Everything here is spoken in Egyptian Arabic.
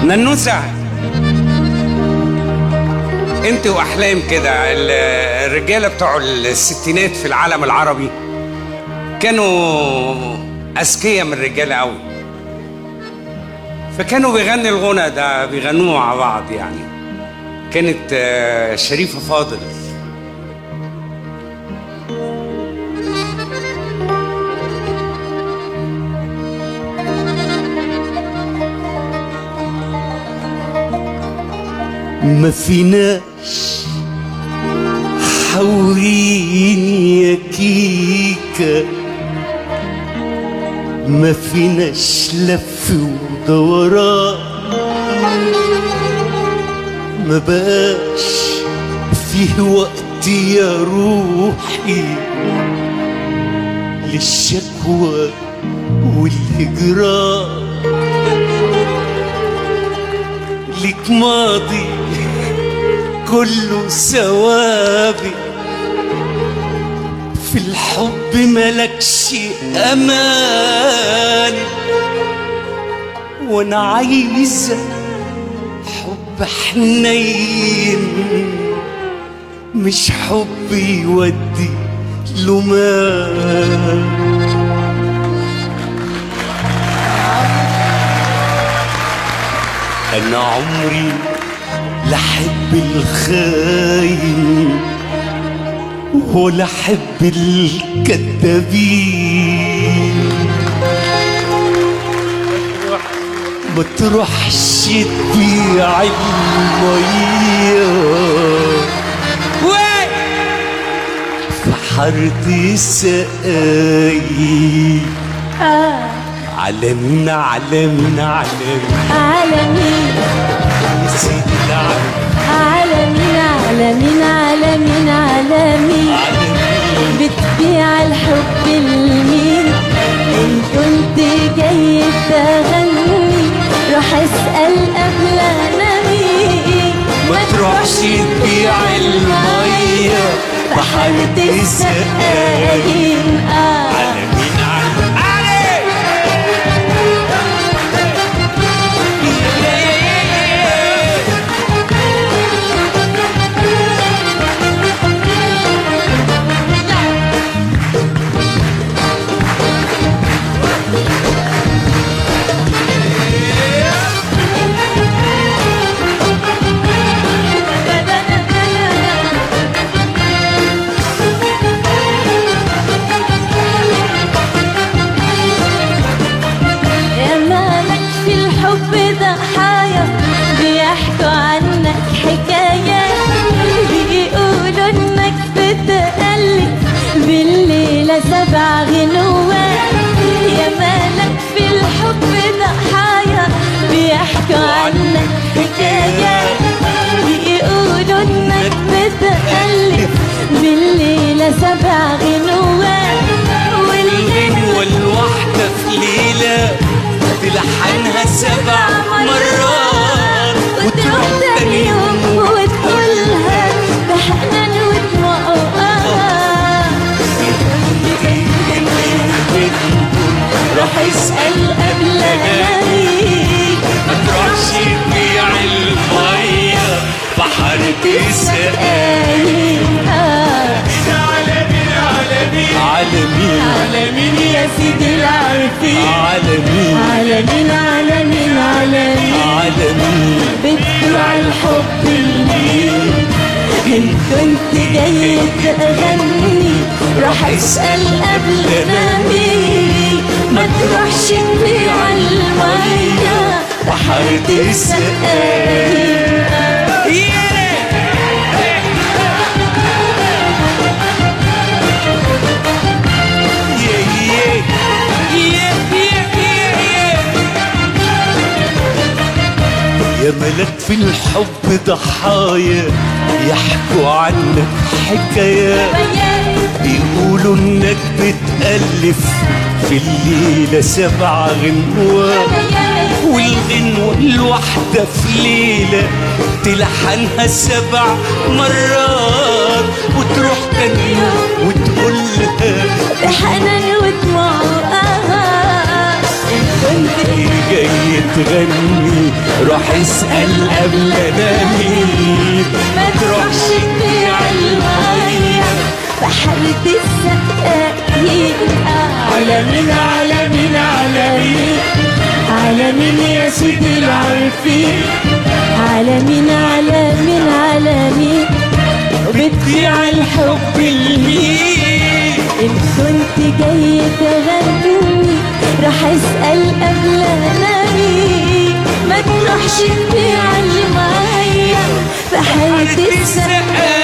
ننوسة انت واحلام كده ال- الرجاله بتوع الستينات في العالم العربي كانوا اذكياء من الرجاله قوي فكانوا بيغني الغنى ده بيغنوه مع بعض يعني كانت آه، شريفه فاضل ما فيناش حوريني يا كيكة ما فيناش لف ودوران ما بقاش فيه وقت يا روحي للشكوى والهجران لك ماضي كله ثوابي في الحب ملكش امان وانا عايزه حب حنين مش حب يودي لمان انا عمري لحب الخاين ولا حب الكذابين ما تروحش تبيع المية في حارة السقايين علمنا علمنا علمنا عالمين يا سيدي العالم عالمين عالمين عالمين عالمين علمنا بتبيع الحب لمين ان كنت جاي تغني روح اسأل قبل انا مين ما تروحش تبيع المية في حارة السقايين آه. على مين على يا مالك في الحب ضحايا بيحكوا عنك حكايات بيقولوا انك بتقلد بالليلة سبع غنوات يا مالك في الحب ضحايا بيحكوا عنك حكايات بيقولوا انك بتقلد بالليلة سبع غنوات الغنوة الواحدة في ليلة تلحنها سبع مرات وتروح تاني يوم وتقولها بحنان ودموع وآه راح يسأل قبل أناميك ما تروحش تبيع المية بحارة السقايين عالمين عالمين عالمين يا سيدي العارفين عالمين عالمين عالمين عالمين عالمين بتبيع الحب لمين إن كنت جاي تغني راح اسأل قبل ما مين ما تروحش تبيع المية بحارة السقايين يا ملك في الحب ضحايا يحكوا عنك حكايات بيقولوا انك بتألف في الليلة سبع غنوات والغنوة الواحدة في ليلة تلحنها سبع مرات وتروح تاني يوم وتقولها بحنان ودموع آه إن كنت جاي تغني روح اسأل قبل انا مين ما تروحش تبيع المية بحرة السقايين على مين على مين على مين على مين يا سيدي العارفين على مين على مين على مين بتبيع الحب لمين إن كنت جاي تغني راح أسأل قبل أنا مين ما تروحش تبيع المية بحرة السقايين